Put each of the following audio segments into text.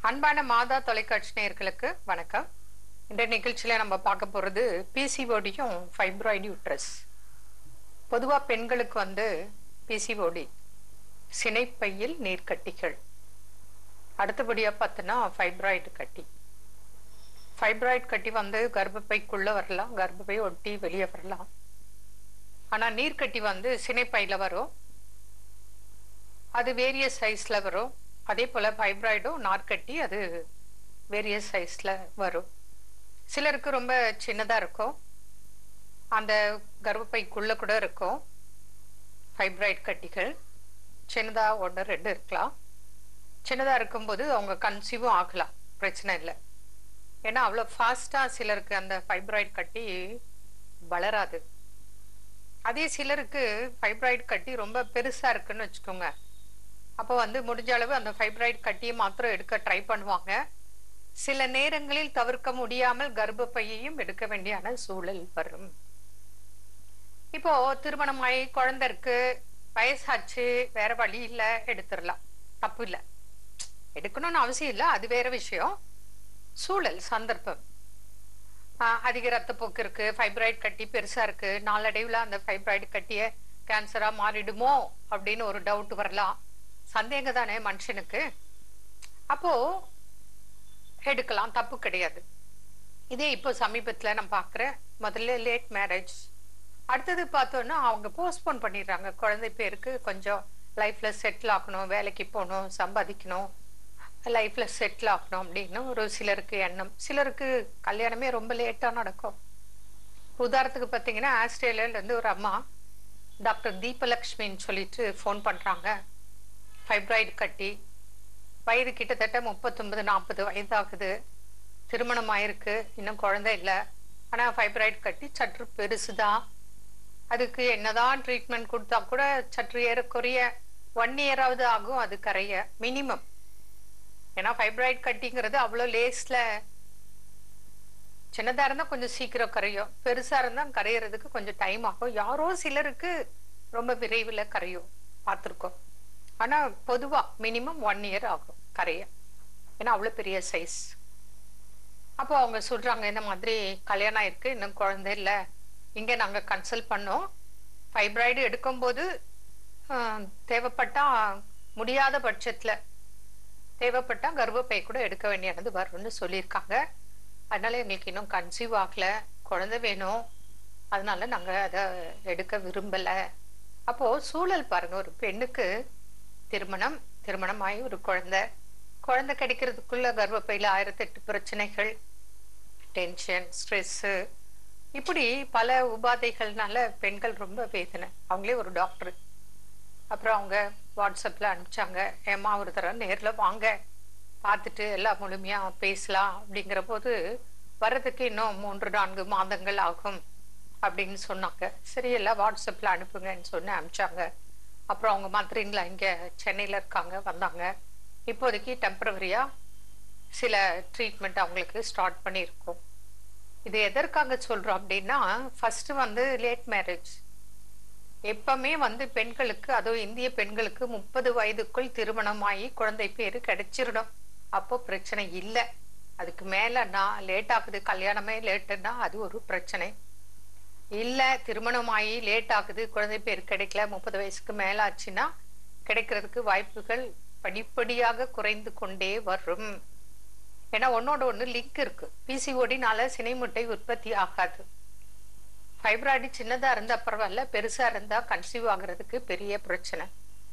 அன்பான மாதா தொலைக்காட்சி நேயர்களுக்கு வணக்கம் இந்த நிகழ்ச்சியில நம்ம பார்க்க போறது பிசிஓடியும் ஃபைப்ராய்டு யூட்ரஸ் பொதுவா பெண்களுக்கு வந்து பிசிஓடி சினைப்பையில் நீர்க்கட்டிகள் அடுத்தபடியா பார்த்தோன்னா ஃபைப்ராய்டு கட்டி ஃபைப்ராய்டு கட்டி வந்து கர்ப்பப்பைக்குள்ள வரலாம் கர்ப்பப்பை ஒட்டி வெளியே வரலாம் ஆனா நீர்க்கட்டி வந்து சினைப்பையில வரும் அது வேரியஸ் சைஸ்ல வரும் அதே போல ஃபைப்ராய்டும் நார்க்கட்டி அது வேரியஸ் சைஸ்ல வரும் சிலருக்கு ரொம்ப சின்னதா இருக்கும் அந்த கர்ப்பப்பைக்குள்ள கூட இருக்கும் ஃபைப்ராய்டு கட்டிகள் சின்னதா ஒன்று ரெண்டு இருக்கலாம் சின்னதா இருக்கும்போது அவங்க கன்சீவும் ஆகலாம் பிரச்சனை இல்லை ஏன்னா அவ்வளோ ஃபாஸ்டா சிலருக்கு அந்த ஃபைப்ராய்டு கட்டி வளராது அதே சிலருக்கு ஃபைப்ராய்டு கட்டி ரொம்ப பெருசா இருக்குன்னு வச்சுக்கோங்க அப்போ வந்து முடிஞ்ச அளவு அந்த ஃபைப்ராய்டு கட்டியை மாத்திரம் எடுக்க ட்ரை பண்ணுவாங்க சில நேரங்களில் தவிர்க்க முடியாமல் கர்ப்பப்பையையும் எடுக்க வேண்டியான சூழல் வரும் இப்போ திருமணமாயி குழந்தை இருக்கு வயசாச்சு வேற வழி இல்ல எடுத்துடலாம் தப்பு இல்லை எடுக்கணும்னு அவசியம் இல்லை அது வேற விஷயம் சூழல் சந்தர்ப்பம் ஆஹ் அதிக ரத்தப்போக்கு இருக்கு ஃபைப்ராய்டு கட்டி பெருசா இருக்கு நாளடைவுல அந்த ஃபைப்ராய்டு கட்டிய கேன்சரா மாறிடுமோ அப்படின்னு ஒரு டவுட் வரலாம் சந்தேகம் தானே மனுஷனுக்கு அப்போ எடுக்கலாம் தப்பு கிடையாது இதே இப்போ சமீபத்துல நான் பாக்குறேன் முதல்ல லேட் மேரேஜ் அடுத்தது பார்த்தோன்னா அவங்க போஸ்ட்போன் பண்ணிடுறாங்க குழந்தை பேருக்கு கொஞ்சம் லைஃப்ல செட்டில் ஆகணும் வேலைக்கு போகணும் சம்பாதிக்கணும் லைஃப்ல செட்டில் ஆகணும் அப்படின்னு ஒரு சிலருக்கு எண்ணம் சிலருக்கு கல்யாணமே ரொம்ப லேட்டா நடக்கும் உதாரணத்துக்கு பார்த்தீங்கன்னா ஆஸ்திரேலியால இருந்து ஒரு அம்மா டாக்டர் தீபலக்ஷ்மின்னு சொல்லிட்டு ஃபோன் பண்றாங்க ஃபைப்ராய்டு கட்டி வயது கிட்டத்தட்ட முப்பத்தொன்பது நாற்பது வயதாகுது திருமணம் ஆயிருக்கு இன்னும் குழந்தை இல்லை ஆனா ஃபைப்ராய்டு கட்டி சற்று பெருசுதான் அதுக்கு என்னதான் ட்ரீட்மெண்ட் கொடுத்தா கூட சற்று ஏறக்குறைய ஒன் இயராவது ஆகும் அது கரைய மினிமம் ஏன்னா ஃபைப்ராய்டு கட்டிங்கிறது அவ்வளோ லேஸ்ல சின்னதா இருந்தா கொஞ்சம் சீக்கிரம் கரையும் பெருசா இருந்தா கரையிறதுக்கு கொஞ்சம் டைம் ஆகும் யாரோ சிலருக்கு ரொம்ப விரைவில் கரையும் பார்த்துருக்கோம் ஆனா பொதுவா மினிமம் ஒன் இயர் ஆகும் கரைய ஏன்னா அவ்வளவு பெரிய சைஸ் அப்போ அவங்க சொல்றாங்க இந்த மாதிரி கல்யாணம் ஆயிருக்கு இன்னும் குழந்தை இல்லை இங்க நாங்க கன்சல்ட் பண்ணோம் ஃபைப்ராய்டு எடுக்கும்போது தேவைப்பட்டா முடியாத பட்சத்துல தேவைப்பட்டா கர்ப்பப்பை கூட எடுக்க வேண்டியது வரும்னு சொல்லியிருக்காங்க அதனால எங்களுக்கு இன்னும் கன்சீவ் ஆகல குழந்தை வேணும் அதனால நாங்க அதை எடுக்க விரும்பல அப்போ சூழல் பாருங்க ஒரு பெண்ணுக்கு திருமணம் திருமணம் ஆகி ஒரு குழந்தை குழந்தை கிடைக்கிறதுக்குள்ள கர்ப்பப்பையில ஆயிரத்தெட்டு பிரச்சனைகள் டென்ஷன் ஸ்ட்ரெஸ்ஸு இப்படி பல உபாதைகள்னால பெண்கள் ரொம்ப வேதனை அவங்களே ஒரு டாக்டர் அப்புறம் அவங்க வாட்ஸ்அப்ல அனுப்பிச்சாங்க ஏமா ஒரு தடவை நேர்ல வாங்க பார்த்துட்டு எல்லாம் முழுமையா பேசலாம் அப்படிங்கிற போது வர்றதுக்கு இன்னும் மூன்று நான்கு மாதங்கள் ஆகும் அப்படின்னு சொன்னாங்க சரி எல்லாம் வாட்ஸ்அப்ல அனுப்புங்கன்னு சொன்னு அனுப்பிச்சாங்க அப்புறம் அவங்க மதுரைங்களா இங்க சென்னையில இருக்காங்க வந்தாங்க இப்போதைக்கு டெம்பரவரியா சில ட்ரீட்மெண்ட் அவங்களுக்கு ஸ்டார்ட் பண்ணியிருக்கோம் இது எதற்காக சொல்றோம் அப்படின்னா ஃபர்ஸ்ட் வந்து லேட் மேரேஜ் எப்பவுமே வந்து பெண்களுக்கு அதுவும் இந்திய பெண்களுக்கு முப்பது வயதுக்குள் திருமணமாகி குழந்தை பேரு கிடைச்சிடணும் அப்போ பிரச்சனை இல்லை அதுக்கு மேலன்னா லேட் ஆகுது கல்யாணமே லேட்டுன்னா அது ஒரு பிரச்சனை இல்ல திருமணமாகி லேட் ஆகுது குழந்தை பேர் கிடைக்கல முப்பது வயசுக்கு மேல ஆச்சுன்னா கிடைக்கிறதுக்கு வாய்ப்புகள் படிப்படியாக குறைந்து கொண்டே வரும் ஏன்னா ஒன்னோட ஒண்ணு லிங்க் இருக்கு பிசிஓடினால சினை முட்டை உற்பத்தி ஆகாது ஃபைப்ராய்டு சின்னதா இருந்தா பரவாயில்ல பெருசா இருந்தா கன்சீவ் ஆகுறதுக்கு பெரிய பிரச்சனை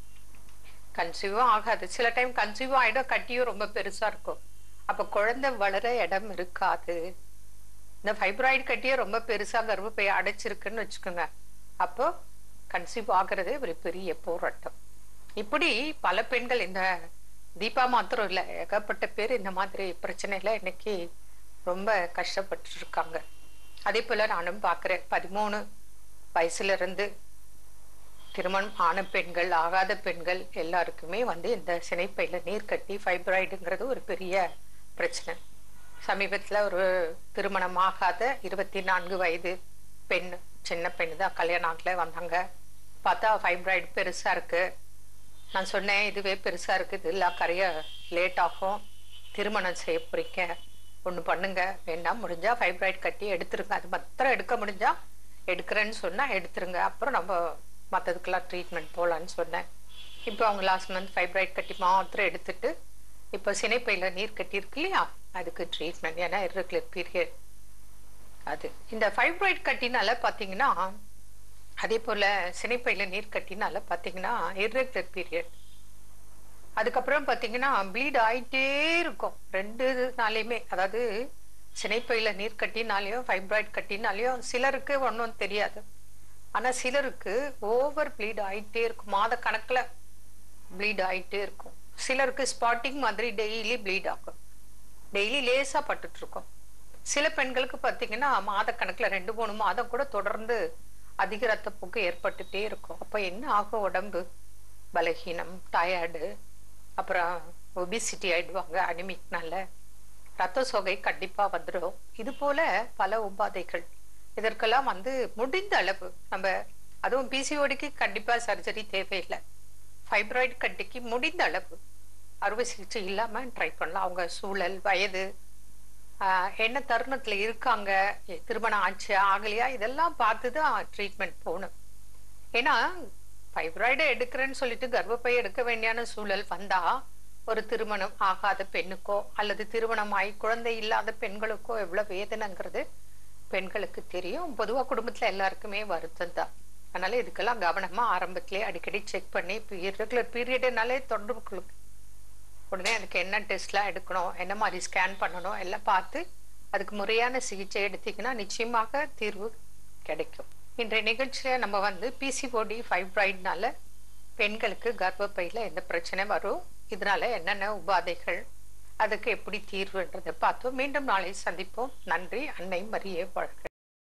கன்சீவும் ஆகாது சில டைம் கன்சீவ் ஆயிடும் கட்டியும் ரொம்ப பெருசா இருக்கும் அப்ப குழந்தை வளர இடம் இருக்காது இந்த ஃபைப்ராய்டு கட்டியே ரொம்ப பெருசா கர்ப்பப்பை அடைச்சிருக்குன்னு வச்சுக்கோங்க அப்போ கன்சீவ் ஆகிறது ஒரு பெரிய போராட்டம் இப்படி பல பெண்கள் இந்த தீபா மாத்திரம் இல்லை ஏகப்பட்ட பேர் இந்த மாதிரி பிரச்சனையில இன்னைக்கு ரொம்ப கஷ்டப்பட்டு இருக்காங்க அதே போல நானும் பாக்குறேன் பதிமூணு வயசுல இருந்து திருமணம் ஆன பெண்கள் ஆகாத பெண்கள் எல்லாருக்குமே வந்து இந்த சினைப்பையில நீர் கட்டி ஃபைப்ராய்டுங்கிறது ஒரு பெரிய பிரச்சனை சமீபத்துல ஒரு திருமணம் ஆகாத இருபத்தி நான்கு வயது பெண் சின்ன பெண் தான் கல்யாணம் ஆகல வந்தாங்க பார்த்தா ஃபைப்ராய்டு பெருசா இருக்கு நான் சொன்னேன் இதுவே பெருசா இருக்கு இது எல்லாம் கரைய லேட் ஆகும் திருமணம் செய்ய போறீங்க ஒண்ணு பண்ணுங்க வேண்டாம் முடிஞ்சா ஃபைப்ராய்ட் கட்டி எடுத்துருங்க அது மாத்திரம் எடுக்க முடிஞ்சா எடுக்கிறேன்னு சொன்னா எடுத்துருங்க அப்புறம் நம்ம மற்றதுக்கெல்லாம் ட்ரீட்மெண்ட் போகலான்னு சொன்னேன் இப்போ அவங்க லாஸ்ட் மந்த் ஃபைப்ராய்ட் கட்டி மாத்திரம் எடுத்துட்டு இப்போ சினைப்பையில நீர் கட்டி இருக்கு இல்லையா அதுக்கு ட்ரீட்மெண்ட் ஏன்னா irregular பீரியட் அது இந்த ஃபைப்ராய்ட் கட்டினால பாத்தீங்கன்னா அதே போல சினைப்பையில நீர் கட்டினால பாத்தீங்கன்னா irregular பீரியட் அதுக்கப்புறம் பாத்தீங்கன்னா ப்ளீட் ஆயிட்டே இருக்கும் ரெண்டு நாளையுமே அதாவது சினைப்பையில நீர் கட்டினாலையும் ஃபைப்ராய்ட் கட்டினாலையும் சிலருக்கு ஒன்றும் தெரியாது ஆனா சிலருக்கு ஓவர் ப்ளீட் ஆயிட்டே இருக்கும் மாத கணக்குல ப்ளீட் ஆயிட்டே இருக்கும் சிலருக்கு ஸ்பாட்டிங் மாதிரி டெய்லி ப்ளீட் ஆகும் டெய்லி லேசா பட்டுட்டு இருக்கும் சில பெண்களுக்கு பாத்தீங்கன்னா மாத கணக்குல ரெண்டு மூணு மாதம் கூட தொடர்ந்து அதிக ரத்தப்போக்கு ஏற்பட்டுட்டே இருக்கும் அப்ப என்ன ஆகும் உடம்பு பலகீனம் டயர்டு அப்புறம் ஒபிசிட்டி ஆயிடுவாங்க அனிமிக்னால ரத்த சோகை கண்டிப்பா வந்துடும் இது போல பல உபாதைகள் இதற்கெல்லாம் வந்து முடிந்த அளவு நம்ம அதுவும் பிசிஓடிக்கு கண்டிப்பா சர்ஜரி தேவையில்லை ஃபைப்ராய்டு கட்டிக்கு முடிந்த அளவு அறுவை சிகிச்சை இல்லாம ட்ரை பண்ணலாம் அவங்க சூழல் வயது ஆஹ் என்ன தருணத்துல இருக்காங்க எ- திருமணம் ஆச்சு ஆகலையா இதெல்லாம் பார்த்து தான் ட்ரீட்மெண்ட் போகணும் ஏன்னா ஃபைப்ராய்டு எடுக்கிறேன்னு சொல்லிட்டு கர்ப்பப்பை எடுக்க வேண்டியான சூழல் வந்தா ஒரு திருமணம் ஆகாத பெண்ணுக்கோ அல்லது திருமணம் ஆகி குழந்தை இல்லாத பெண்களுக்கோ எவ்வளவு வேதனைங்கிறது பெண்களுக்கு தெரியும் பொதுவா குடும்பத்துல எல்லாருக்குமே வருத்தம் தான் அதனால இதுக்கெல்லாம் கவனமா ஆரம்பத்திலே அடிக்கடி செக் பண்ணி ரெகுலர் பீரியடுனாலே தொடர்பு கொள்ளுங்க உடனே அதுக்கு என்ன டெஸ்ட்லாம் எடுக்கணும் என்ன மாதிரி ஸ்கேன் பண்ணணும் எல்லாம் பார்த்து அதுக்கு முறையான சிகிச்சை எடுத்தீங்கன்னா நிச்சயமாக தீர்வு கிடைக்கும் இன்றைய நிகழ்ச்சியில நம்ம வந்து பிசிஓடி ஃபைப்ராய்ட்னால பெண்களுக்கு கர்ப்பப்பையில எந்த பிரச்சனை வரும் இதனால என்னென்ன உபாதைகள் அதுக்கு எப்படி தீர்வுன்றதை பார்த்தோம் மீண்டும் நாளை சந்திப்போம் நன்றி அன்னை மரியே வாழ்க